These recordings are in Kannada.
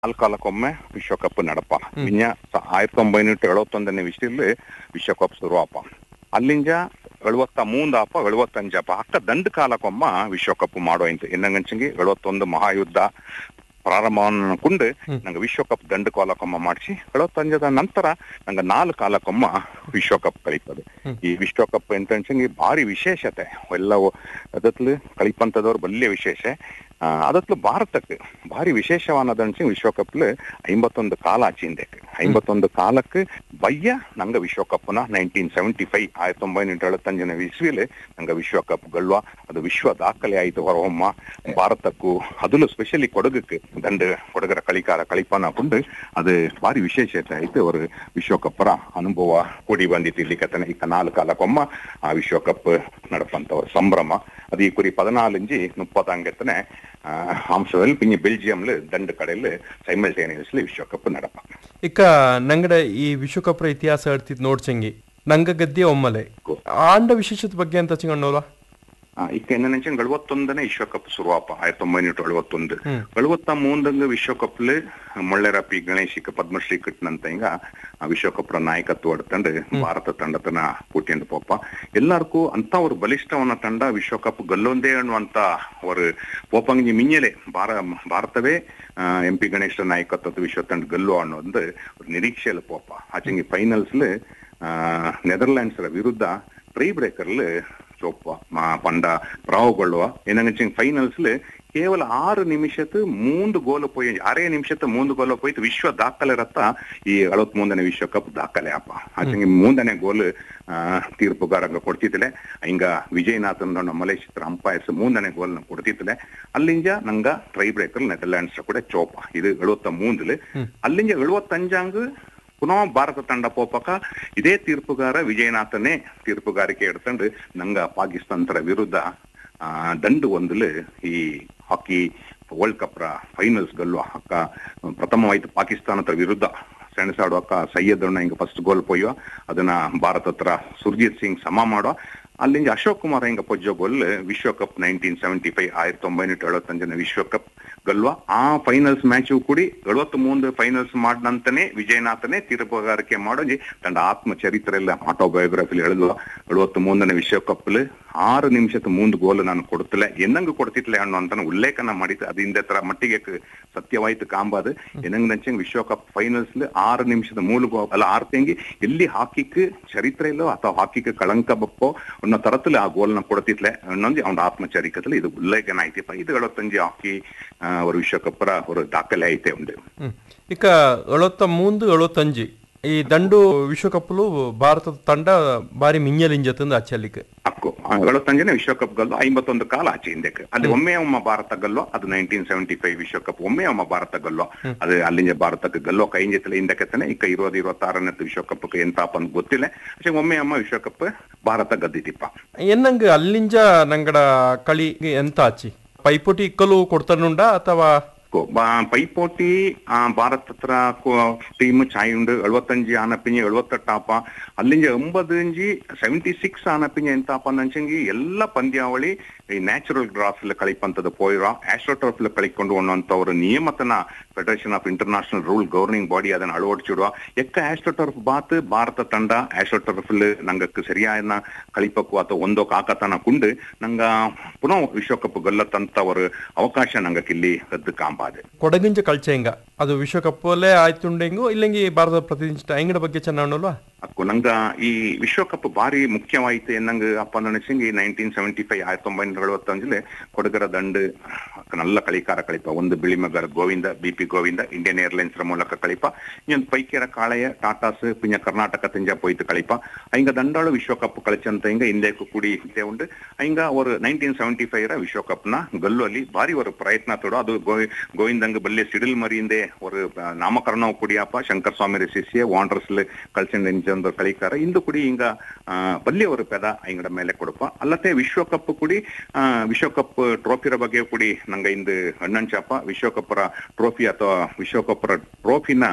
ನಾಲ್ಕಾಲಕ್ಕೊಮ್ಮೆ ವಿಶ್ವಕಪ್ ನಡಪ ಇನ್ನ ಸ- ಆயிரத்தி ಒಂಬೈನೂರ ಎಳುವತ್ತೊಂದನೇ ವಿಶ್ವದಲ್ಲಿ ವಿಶ್ವಕಪ್ ಶುರುವಪ್ಪ ಅಲ್ಲಿಂಜ ಎಳುವತ್ತ ಮೂಂದಾಪ ಎಳುವತ್ತಂಜಪ್ಪ ಅಕ್ಕ ದಂಡ ಕಾಲಕ್ಕೊಮ್ಮ ವಿಶ್ವಕಪ್ ಮಾಡೋ ಇಂತ ಇನ್ನಂಗಂಚಂಗಿ ಎಳುವತ್ತೊಂದು ಮಹಾಯುದ್ಧ ಪ್ರಾರಂಭವನ್ನು ಕೊಂಡು ನಂಗೆ ವಿಶ್ವಕಪ್ ದಂಡ ಕಾಲಕ್ಕೊಮ್ಮ ಮಾಡಿಸಿ ಎಳುವತ್ತಂಜದ ನಂತರ ನಂಗೆ ನಾಲ್ಕು ಕಾಲಕ್ಕೊಮ್ಮ ವಿಶ್ವಕಪ್ ಕಲಿತದೆ ಈ ವಿಶ್ವಕಪ್ ಎಂತಂಚಂಗಿ ಭಾರಿ ವಿಶೇಷತೆ ಎಲ್ಲವೂ ಅದತ್ಲು ಕಲಿಪಂತದವ್ರು ಬಲ್ಯ ವಿಶೇಷ ಆ, ಅದತ್ಲು ಭಾರತಕ್ಕೆ ಭಾರಿ ವಿಶೇಷವಾನದಂಚಿ ವಿಶ್ವಕಪ್ಲು ಐಂಬತ್ತೊಂದು ಕಾಲ ಆಚಿಂದಕ್ಕೆ ಐಂಬತ್ತೊಂದು ಕಾಲಕ್ಕೆ ಬಯ್ಯ ನಂಗ ವಿಶ್ವಕಪ್ನ ನೈನ್ಟೀನ್ ಸೆವೆಂಟಿ ಫೈವ್ ಆயிரத்தி ಒಂಬೈನೂರ ಎಳುತ್ತಂಜನೇ ಇಸ್ವಿಲಿ ನಂಗ ವಿಶ್ವಕಪ್ ಗಲ್ವ ಅದು ವಿಶ್ವ ದಾಖಲೆ ಆಯ್ತು ಹೊರಹೊಮ್ಮ ಭಾರತಕ್ಕೂ ಅದಲು ಸ್ಪೆಷಲಿ ಕೊಡಗಕ್ಕೆ ದಂಡ ಕೊಡಗರ ಕಳಿಕಾರ ಕಳಿಪನ ಕೊಂಡು ಅದು ಭಾರಿ ವಿಶೇಷತೆ ಆಯ್ತು ಅವರು ವಿಶ್ವಕಪ್ಪರ ಅನುಭವ ಕೂಡಿ ಬಂದಿತ್ತು ಇಲ್ಲಿ ಕತನೆ ಈಗ ನಾಲ್ಕು ಕಾಲಕ್ಕೊಮ್ಮ ಆ ವಿಶ್ವಕಪ್ ನಡಪಂತವ್ರ ಸಂಭ್ರಮ ಅದು ಈ ಕುರಿ ಪದನಾಲಂಜಿ ಮುಪ್ಪತ್ತಂಗೆತ್ತನೆ ಅಂಶದಲ್ಲಿ ಪಿಂಜಿ ಬೆಲ್ಜಿಯಂಲು ದಂಡ ಕಡೆಯಲ್ಲಿ ಸೈಮಲ್ಟೇನಿಯಸ್ಲಿ ವಿಶ್ವಕಪ್ ನಡಪ ಇಕ್ಕ ನಂಗಡ ಈ ವಿಶ್ವಕಪ್ ಇತಿಹಾಸ ಹೇಳ್ತಿದ್ ನೋಡ್ಸಂಗಿ ನಂಗ ಗದ್ದೆ ಒಮ್ಮಲೆ ಆಂಡ ವಿಶೇಷತೆ ಬಗ್ಗೆ ಅಂತ ಚಿಂಗಣ್ಣೋಲ ಆ, ಇಕ್ಕ ಎನ್ನಂಚನ್ ಎಳುವತ್ತೊಂದನೇ ವಿಶ್ವಕಪ್ ಶುರುವಾಪ ಆயிரத்தி ಒಂಬೈನೂರ ಎಳುವತ್ತೊಂದು ಎಳುವತ್ತ ಮೂಂದಂಗ ವಿಶ್ವಕಪ್ಲು ಮುಳ್ಳೆರಪ್ಪಿ ಗಣೇಶಿಕ ಪದ್ಮಶ್ರೀ ಕಿಟ್ನಂತ ಹಿಂಗ ಆ ವಿಶ್ವಕಪ್ರ ನಾಯಕತ್ವ ಎಡ್ತಂಡು ಭಾರತ ತಂಡತನ ಪೂಟಿಂಡು ಪೋಪ ಎಲ್ಲಾರ್ಗೂ ಅಂತ ஒரு ಬಲಿಷ್ಠವನ್ನ ತಂಡ ವಿಶ್ವಕಪ್ ಗಲ್ಲೊಂದೇ ಅನ್ನುವಂತ ஒரு ಪೋಪಂಗಿ ಮಿಂಜಲೆ ಭಾರ ಭಾರತವೇ ಎಂ ಪಿ ಗಣೇಶ ನಾಯಕತ್ವದ ವಿಶ್ವ ತಂಡ ಗಲ್ಲು ಅನ್ನೋದು ஒரு ನಿರೀಕ್ಷೆಯಲ್ಲಿ ಪೋಪ ಆಚೆಂಗಿ ಫೈನಲ್ಸ್ಲು ನೆದರ್ಲ್ಯಾಂಡ್ಸ್ ವಿರುದ್ಧ ಟ್ರೈ ಬ್ರೇಕರ್ಲು ಚೊಪ್ಪ ಮಾ ಪಂಡ ಪ್ರಾವುಗೊಳ್ಳುವ ಏನಂಗ ಫೈನಲ್ಸ್ಲು ಕೇವಲ ಆರು ನಿಮಿಷத்து ಮೂಂದು ಗೋಲು ಪೋಯ್ ಆರೇ ನಿಮಿಷத்து ಮೂಂದು ಗೋಲು ಪೋಯ್ತು ವಿಶ್ವ ದಾಖಲೆ ರತ್ತ ಈ ಅಳವತ್ ಮೂಂದನೇ ವಿಶ್ವಕಪ್ ದಾಖಲೆ ಅಪ್ಪ ಆಚೆಂಗೆ ಮೂಂದನೇ ಗೋಲ್ ಆ, ತೀರ್ಪುಗಾರಂಗ ಕೊಡ್ತಿದ್ದಲೆ ಹಿಂಗ ವಿಜಯನಾಥನ್ ಮಲೇಶಿಯಾ ಅಂಪೈರ್ಸ್ ಮೂಂದನೇ ಗೋಲ್ ಕೊಡ್ತಿದ್ದಲೆ ಅಲ್ಲಿಂಜ ನಂಗ ಟ್ರೈ ಬ್ರೇಕರ್ ನೆದರ್ಲ್ಯಾಂಡ್ಸ್ ಕೂಡ ಚೋಪ ಇದು ಎಳುವತ್ತ ಮೂಂದಲು ಅಲ್ಲಿಂಜ ಎಳುವತ್ತಂಜಾಂಗ್ ಪುನಃ ಭಾರತ ತಂಡ ಪೋಪಕ ಇದೇ ತೀರ್ಪುಗಾರ ವಿಜಯನಾಥನೇ ತೀರ್ಪುಗಾರಿಕೆ ಎಡ್ತಂಡು ನಂಗ ಪಾಕಿಸ್ತಾನರ ವಿರುದ್ಧ ಆ, ದಂಡು ಒಂದಲು ಈ ಹಾಕಿ ವರ್ಲ್ಡ್ ಕಪ್ ರ ಫೈನಲ್ಸ್ ಗಲ್ವ ಅಕ್ಕ ಪ್ರಥಮವಾಯ್ತು ಪಾಕಿಸ್ತಾನದ ವಿರುದ್ಧ ಸೆಣಸಾಡುವಕ್ಕ ಸೈಯದ್ ಅಣ್ಣ ಹಿಂಗ ಫಸ್ಟ್ ಗೋಲ್ ಪೊಯ್ಯುವ ಅದನ್ನ ಭಾರತ ಹತ್ರ ಸುರ್ಜಿತ್ ಸಿಂಗ್ ಸಮ ಮಾಡುವ ಅಲ್ಲಿಂದ ಅಶೋಕ್ ಕುಮಾರ್ ಹಿಂಗ ಪೊಜ್ಜೋ ಗೋಲ್ ವಿಶ್ವಕಪ್ ನೈನ್ಟೀನ್ ಸೆವೆಂಟಿ ಫೈವ್ ಆயிரத்தி ಒಂಬೈನೂರ ಎಳುವತ್ತಂಜನೇ ವಿಶ್ವಕಪ್ ಗಲ್ವ ಆ ಫೈನಲ್ಸ್ ಮ್ಯಾಚ್ ಕೂಡಿ ಎಳುವತ್ತ್ ಮೂಂದು ಫೈನಲ್ಸ್ ಮಾಡಿದಂತನೇ ವಿಜಯನಾಥನೇ ತೀರ್ಪುಗಾರಿಕೆ ಮಾಡೋಜಿ ತಂಡ ಆತ್ಮ ಚರಿತ್ರೆ ಎಲ್ಲ ಆಟೋಬಯೋಗ್ರಫಿಲಿ ಹೇಳಿದ್ವ ಎಳುವತ್ತ್ ಮೂಂದನೇ ವಿಶ್ವಕಪ್ಲು ಆರು ನಿಮಿಷದ ಮೂಂದು ಗೋಲ್ ನಾನು ಕೊಡ್ತಿಲ್ಲ ಎನ್ನಂಗ ಕೊಡ್ತಿತ್ಲೆ ಅನ್ನೋ ಅಂತ ಉಲ್ಲೇಖನ ಮಾಡಿತ್ತು ಅದು ಇಂದೇ ತರ ಮಟ್ಟಿಗೆ ಕ- ಸತ್ಯವಾಯ್ತು ಕಾಂಬಾದು ಎನ್ನಂಗ್ ನಂಚಂಗ್ ವಿಶ್ವಕಪ್ ಫೈನಲ್ಸ್ ಆರು ನಿಮಿಷದ ಮೂಲ ಗೋ ಅಲ್ಲ ಆರು ತೆಂಗಿ ಎಲ್ಲಿ ಹಾಕಿಕ್ ಚರಿತ್ರೆ ಇಲ್ಲೋ ಅಥವಾ ಹಾಕಿಕ್ ಕಳಂಕ ಬಪ್ಪೋ ಅನ್ನೋ ತರத்துல ಆ ಗೋಲ್ನ ಕೊಡ್ತಿತ್ಲೆ ಅನ್ನೊಂದು ಅವನ ಆತ್ಮಚರಿಕದಲ್ಲಿ ಇದು ಉಲ್ಲೇಖನ ಆಯ್ತಿಪ್ಪ ಇದು ಎಳುವತ್ತಂಜಿ ಹಾಕಿ ಆ, ஒரு ವಿಶ್ವಕಪ್ಪರ ஒரு ದಾಖಲೆ ಐತೆ ಉಂಡು ಹ್ಮ್ ಇಕ್ಕ ಎಳುವತ್ತ ಮೂಂದು ಎಳುವತ್ತಂಜಿ ಈ ದಂಡು ವಿಶ್ವಕಪ್ಲು ಭಾರತದ ತಂಡ ಬಾರಿ ಮಿಂಜಲಿಂಜತಂದು ಅಚ್ಚಲಿಕ್ಕೆ ಅಕ್ಕು ಎಳುವತ್ತಂಜನೇ ವಿಶ್ವಕಪ್ ಗಲ್ಲು ಐಂಬತ್ತೊಂದು ಕಾಲ ಆಚೆ ಹಿಂದಕ್ಕೆ ಅಲ್ಲಿ ಒಮ್ಮೆ ಒಮ್ಮ ಭಾರತ ಗಲ್ಲೋ ಅದು ನೈನ್ಟೀನ್ ಸೆವೆಂಟಿ ಫೈವ್ ವಿಶ್ವಕಪ್ ಒಮ್ಮೆ ಒಮ್ಮ ಭಾರತ ಗಲ್ಲೋ ಅದು ಅಲ್ಲಿಂದ ಭಾರತಕ್ಕೆ ಗಲ್ಲೋ ಕೈಂಜತ್ತಲೆ ಹಿಂದಕ್ಕೆತ್ತನೆ ಇಕ್ಕ ಇರೋದು ಇರುವತ್ತಾರನೇ ವಿಶ್ವಕಪ್ ಎಂತಾಪ ಅಂತ ಗೊತ್ತಿಲ್ಲ പക്ഷെ ಒಮ್ಮೆ ಒಮ್ಮ ವಿಶ್ವಕಪ್ ಭಾರತ ಗದ್ದಿತಿಪ್ಪ ಎನ್ನಂಗ ಅಲ್ಲಿಂಜ ನಂಗಡ ಕಳಿ ಎಂತ ಆಚಿ ಪೈಪೋಟಿ ಇಕ್ಕಲು ಕೊಡ್ತಾನುಂಡ ಅಥವಾ ಕೋ- ಬಾ- ಪೈಪೋಟಿ ಆ, ಭಾರತ ಹತ್ರ ಟೀಮ್ ಚಾಯ್ ಉಂಡು ಎಳುವತ್ತಂಜಿ ಆನಪಿಂಜಿ ಎಳುವತ್ತೆಟ್ಟಾಪ ಅಲ್ಲಿಂಜ ಎಂಬದಿಂಜಿ ಸೆವೆಂಟಿ ಸಿಕ್ಸ್ ಆನಪಿಂಜ ಎಂತಾಪ ನಂಚಂಗಿ ಎಲ್ಲ ಪಂದ್ಯಾವಳಿ ಈ ನ್ಯಾಚುರಲ್ ಗ್ರಾಫ್ ಕಳಿಪಂತದ ಪೋಯಿರ ಆಸ್ಟ್ರೋಟರ್ಫ್ ಕಳಿಕೊಂಡು ಅನ್ನುವಂಥವ್ರ ನಿಯಮತನ federation of international rule governing body ಅದನ್ನ ಅಳವಡಿಸಿಡುವ ಎಕ್ಕ ಆಸ್ಟ್ರೋಟರ್ಫ್ ಬಾತ್ ಭಾರತ ತಂಡ ಆಸ್ಟ್ರೋಟರ್ಫ್ ನಂಗಕ್ಕೆ ಸರಿಯಾದ ಕಳಿಪಕ್ಕು ಅಥವಾ ಒಂದೋ ಕಾಕತನ ಕುಂಡು ನಂಗ ಪುನಃ ವಿಶ್ವಕಪ್ ಗಲ್ಲತ್ತಂತ ಅವರು ಅವಕಾಶ ನಂಗಕ್ಕೆ ಇಲ್ಲಿ ರದ್ದು ಕಾಂಬಾದೆ ಕೊಡಗಿಂಜ ಕಳ್ಚೆ ಹಿಂಗ ಅದು ವಿಶ್ವಕಪ್ಪಲ್ಲೇ ಆಯ್ತುಂಡೆಂಗು ಇಲ್ಲಂಗಿ ಭಾರತ ಪ್ರತಿನಿಧಿಸಿದ ಅಂಗಡ ಬಗ್ಗೆ ಚೆನ್ನಾಗಲ್ವಾ ಅಕ್ಕು ನಂಗ ಈ ವಿಶ್ವಕಪ್ ಬಾರಿ ಮುಖ್ಯವಾಯಿತು ಎನ್ನಂಗ ಅಪ್ಪ ನನಸಿಂಗ್ ನೈನ್ಟೀನ್ ಸೆವೆಂಟಿ ಫೈವ್ ಆயிரத்தி ಒಂಬೈನೂರ ಎಳುವತ್ತಂಜಲೆ ಕೊಡಗರ ದಂಡು ನಲ್ಲ ಕಳಿಕಾರ ಕಳಿಪ ಒಂದು ಬಿಳಿಮಗರ Govinda B P Govinda Indian Airlines ರ ಮೂಲಕ ಕಳಿಪ ಇನ್ನೊಂದು ಪೈಕೇರ ಕಾಳೆಯ ಟಾಟಾಸ್ ಪಿಂಜ ಕರ್ನಾಟಕ ತಿಂಜ ಪೋಯ್ತು ಕಳಿಪ ಹಿಂಗ ದಂಡಾಳು ವಿಶ್ವಕಪ್ ಕಳಿಚಂತ ಹಿಂಗ ಹಿಂದೆಕು ಕೂಡಿ ಇದ್ದೇ ಉಂಡು ಹಿಂಗ ಅವರು ನೈನ್ಟೀನ್ ಸೆವೆಂಟಿ ಫೈವ್ ರ ವಿಶ್ವಕಪ್ ನ ಗಲ್ಲು ಅಲ್ಲಿ ಬಾರಿ ಅವರು ಪ್ರಯತ್ನ ತೋಡು ಅದು ಗೋವಿ ಗೋವಿಂದಂಗ ಬಲ್ಲೆ ಸಿಡಿಲ್ ಮರಿಯಿಂದೆ ஒரு ನಾಮಕರಣ ಕುಡಿಯಪ್ಪ ಶಂಕರ್ ಸ್ವಾಮಿ ಶಿಷ್ಯ ವಾಂಡರ್ಸ್ ಕಳ್ಸಂಡ್ ಇಂಚಂದು ಕಳಿಕಾರ ಇಂದು ಕುಡಿ ಹಿಂಗ ಆ, ಬಲ್ಲಿ ಅವರು ಪೆದ ಹಿಂಗಡ ಮೇಲೆ ಕೊಡಪ್ಪ ಅಲ್ಲತ್ತೆ ವಿಶ್ವಕಪ್ ಕುಡಿ ಆ, ವಿಶ್ವಕಪ್ ಟ್ರೋಫಿರ ಬಗ್ಗೆ ಕುಡಿ ನಂಗ ಇಂದು ಅಣ್ಣಂಚಪ್ಪ ವಿಶ್ವಕಪ್ಪರ ಟ್ರೋಫಿ ಅಥವಾ ವಿಶ್ವಕಪ್ಪರ ಟ್ರೋಫಿನ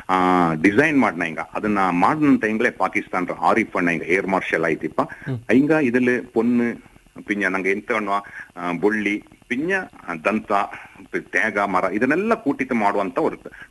ಡಿಸೈನ್ ಮಾಡ್ನ ಹಿಂಗ ಅದನ್ನ ಮಾಡನಂತ ಹಿಂಗ್ಲೆ ಪಾಕಿಸ್ತಾನ ಆರಿಫ್ ಅಣ್ಣ ಹಿಂಗ ಏರ್ ಮಾರ್ಷಲ್ ಆಯ್ತಿಪ್ಪ ಹಿಂಗ ಇದಲ್ಲಿ ಪೊನ್ನು ಪಿಂಜ ನಂಗೆ ಎಂತ ಅನ್ನುವ ಆ, ಬೊಳ್ಳಿ ಪಿಂಜ ದಂತ ತೇಗ ಮರ ಇದನ್ನೆಲ್ಲ ಕೂಟಿತ ಮಾಡುವಂತ ಒಂದು